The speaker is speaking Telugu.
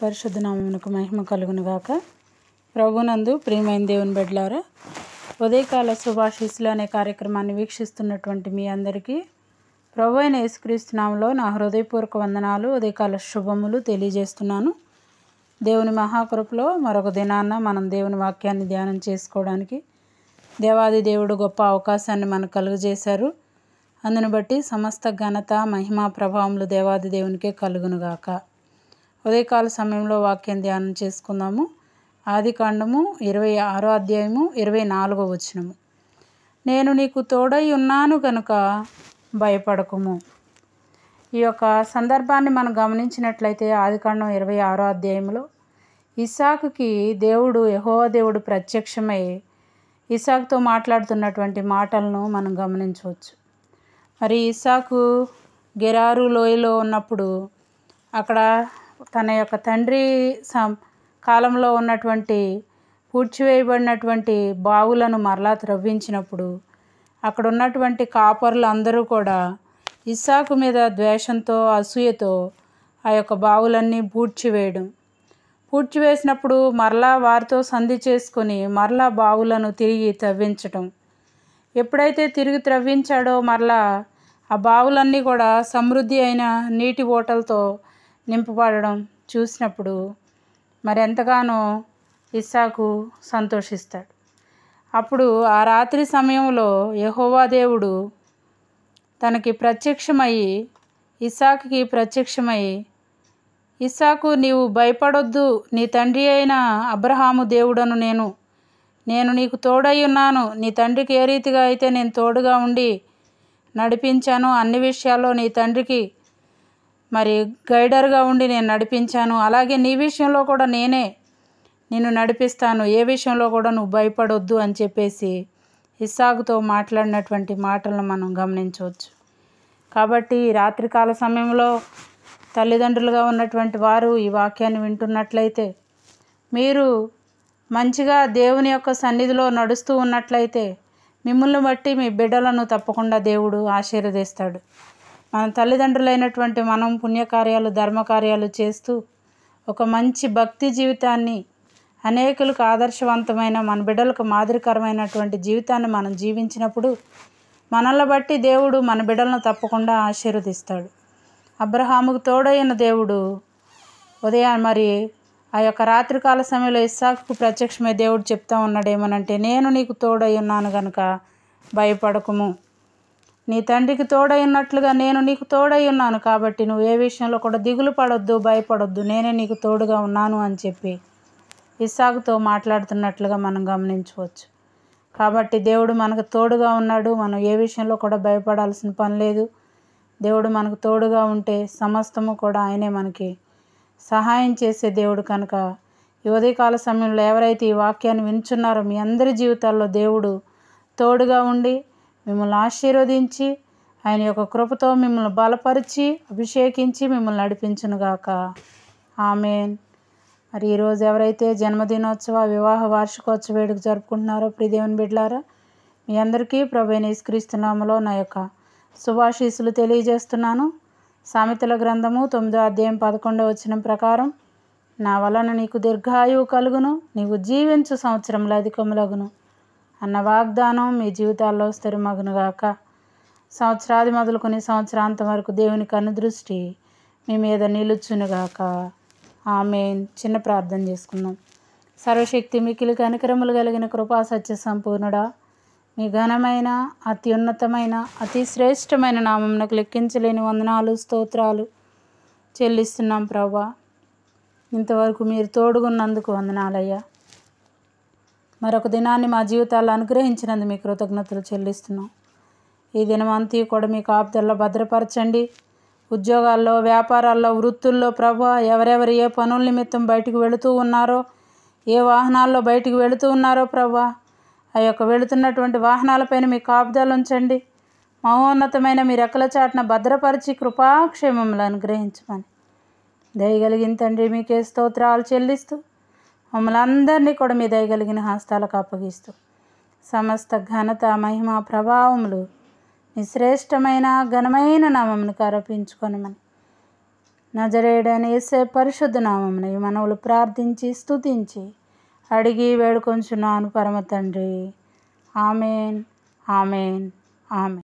పరిశుద్ధ నామమునకు మహిమ కలుగును గాక ప్రభునందు ప్రియమైన దేవుని బిడ్డలారా ఉదయకాల శుభాశీస్సులు అనే కార్యక్రమాన్ని వీక్షిస్తున్నటువంటి మీ అందరికీ ప్రభు అయిన యేసుక్రీస్తు నామములో నా హృదయపూర్వక వందనాలు ఉదయకాల శుభములు తెలియజేస్తున్నాను దేవుని మహాకృపలో మరొక దినాన్న మనం దేవుని వాక్యాన్ని ధ్యానం చేసుకోవడానికి దేవాది దేవుడు గొప్ప అవకాశాన్ని మనకు కలుగజేశారు అందును బట్టి సమస్త ఘనత మహిమ ప్రభావములు దేవాది దేవునికే కలుగునుగాక ఉదయకాల సమయంలో వాక్యం ధ్యానం చేసుకుందాము ఆది కాండము ఇరవై ఆరో అధ్యాయము ఇరవై నాలుగో వచనము నేను నీకు తోడై ఉన్నాను కనుక భయపడకుము ఈ యొక్క సందర్భాన్ని మనం గమనించినట్లయితే ఆదికాండం ఇరవై ఆరో అధ్యాయంలో ఇసాకుకి దేవుడు యహోవా దేవుడు ప్రత్యక్షమై ఇసాకుతో మాట్లాడుతున్నటువంటి మాటలను మనం గమనించవచ్చు మరి ఇసాకు గెరారు లోయలో ఉన్నప్పుడు అక్కడ తన యొక్క తండ్రి సం కాలంలో ఉన్నటువంటి పూడ్చివేయబడినటువంటి బావులను మరలా త్రవ్వించినప్పుడు అక్కడ ఉన్నటువంటి కాపర్లు అందరూ కూడా ఇసాకు మీద ద్వేషంతో అసూయతో ఆ యొక్క బావులన్నీ పూడ్చివేయడం పూడ్చివేసినప్పుడు మరలా వారితో సంధి చేసుకొని మరలా బావులను తిరిగి త్రవ్వించటం ఎప్పుడైతే తిరిగి త్రవ్వించాడో మరలా ఆ బావులన్నీ కూడా సమృద్ధి అయిన నీటి ఓటలతో నింపబడడం చూసినప్పుడు మరి ఎంతగానో ఇస్సాకు సంతోషిస్తాడు అప్పుడు ఆ రాత్రి సమయంలో యహోవా దేవుడు తనకి ప్రత్యక్షమయ్యి ఇసాకుకి ప్రత్యక్షమయ్యి ఇస్సాకు నీవు భయపడొద్దు నీ తండ్రి అయిన అబ్రహాము దేవుడను నేను నేను నీకు తోడై ఉన్నాను నీ తండ్రికి ఏ రీతిగా అయితే నేను తోడుగా ఉండి నడిపించాను అన్ని విషయాల్లో నీ తండ్రికి మరి గైడర్గా ఉండి నేను నడిపించాను అలాగే నీ విషయంలో కూడా నేనే నిన్ను నడిపిస్తాను ఏ విషయంలో కూడా నువ్వు భయపడొద్దు అని చెప్పేసి ఇస్సాకుతో మాట్లాడినటువంటి మాటలను మనం గమనించవచ్చు కాబట్టి రాత్రికాల సమయంలో తల్లిదండ్రులుగా ఉన్నటువంటి వారు ఈ వాక్యాన్ని వింటున్నట్లయితే మీరు మంచిగా దేవుని యొక్క సన్నిధిలో నడుస్తూ ఉన్నట్లయితే మిమ్మల్ని బట్టి మీ బిడ్డలను తప్పకుండా దేవుడు ఆశీర్వదిస్తాడు మన తల్లిదండ్రులైనటువంటి మనం పుణ్యకార్యాలు ధర్మకార్యాలు చేస్తూ ఒక మంచి భక్తి జీవితాన్ని అనేకులకు ఆదర్శవంతమైన మన బిడ్డలకు మాదిరికరమైనటువంటి జీవితాన్ని మనం జీవించినప్పుడు మనల్ని బట్టి దేవుడు మన బిడ్డలను తప్పకుండా ఆశీర్వదిస్తాడు అబ్రహాముకు తోడైన దేవుడు ఉదయం మరి ఆ యొక్క రాత్రికాల సమయంలో ఇస్సాకు ప్రత్యక్షమై దేవుడు చెప్తా ఉన్నాడు ఏమనంటే నేను నీకు తోడై ఉన్నాను గనుక భయపడకుము నీ తండ్రికి తోడై ఉన్నట్లుగా నేను నీకు తోడై ఉన్నాను కాబట్టి నువ్వు ఏ విషయంలో కూడా దిగులు పడొద్దు భయపడొద్దు నేనే నీకు తోడుగా ఉన్నాను అని చెప్పి ఇస్సాకుతో మాట్లాడుతున్నట్లుగా మనం గమనించవచ్చు కాబట్టి దేవుడు మనకు తోడుగా ఉన్నాడు మనం ఏ విషయంలో కూడా భయపడాల్సిన పని లేదు దేవుడు మనకు తోడుగా ఉంటే సమస్తము కూడా ఆయనే మనకి సహాయం చేసే దేవుడు కనుక ఈ ఉదయకాల సమయంలో ఎవరైతే ఈ వాక్యాన్ని వింటున్నారో మీ అందరి జీవితాల్లో దేవుడు తోడుగా ఉండి మిమ్మల్ని ఆశీర్వదించి ఆయన యొక్క కృపతో మిమ్మల్ని బలపరిచి అభిషేకించి మిమ్మల్ని నడిపించునుగాక ఆమెన్ మరి ఈరోజు ఎవరైతే జన్మదినోత్సవ వివాహ వార్షికోత్సవ వేడుక జరుపుకుంటున్నారో ప్రియదేవుని బిడ్లారా మీ అందరికీ ప్రభు నిస్క్రీస్తున్నాములో నా యొక్క శుభాశీస్సులు తెలియజేస్తున్నాను సామెతల గ్రంథము తొమ్మిదో అధ్యాయం పదకొండవ వచ్చిన ప్రకారం నా వలన నీకు దీర్ఘాయువు కలుగును నీవు జీవించు సంవత్సరంలో అధికములగును అన్న వాగ్దానం మీ జీవితాల్లో స్థిరమగునుగాక సంవత్సరాది మొదలుకొని సంవత్సరాంతం వరకు దేవుని కనుదృష్టి మీ మీద నిలుచునుగాక ఆమె చిన్న ప్రార్థన చేసుకుందాం సర్వశక్తి మికిలి కనికరములు కలిగిన కృపా సత్య సంపూర్ణుడా మీ ఘనమైన అత్యున్నతమైన అతి శ్రేష్టమైన నామంకు లెక్కించలేని వందనాలు స్తోత్రాలు చెల్లిస్తున్నాం ప్రభా ఇంతవరకు మీరు తోడుగున్నందుకు వందనాలయ్యా మరొక దినాన్ని మా జీవితాల్లో అనుగ్రహించినందుకు మీ కృతజ్ఞతలు చెల్లిస్తున్నాం ఈ దినమంతా కూడా మీ కాపుదల్లో భద్రపరచండి ఉద్యోగాల్లో వ్యాపారాల్లో వృత్తుల్లో ప్రభు ఎవరెవరు ఏ పనుల నిమిత్తం బయటకు వెళుతూ ఉన్నారో ఏ వాహనాల్లో బయటకు వెళుతూ ఉన్నారో ప్రభా ఆ యొక్క వెళుతున్నటువంటి వాహనాలపైన మీ కాపుదలు ఉంచండి మహోన్నతమైన మీ రెక్కల చాటున భద్రపరిచి కృపాక్షేమములు అనుగ్రహించమని దయగలిగిన తండ్రి మీకే స్తోత్రాలు చెల్లిస్తూ మమ్మల్ని అందరినీ కూడా మీ దయగలిగిన హస్తాలకు అప్పగిస్తూ సమస్త ఘనత మహిమ ప్రభావములు మీ శ్రేష్టమైన ఘనమైన నామమును కరపించుకొనమని నజరేడని వేసే పరిశుద్ధ నామమున ఈ మనవులు ప్రార్థించి స్తుతించి అడిగి వేడుకొంచున్నాను పరమ తండ్రి ఆమెన్ ఆమెన్ ఆమెన్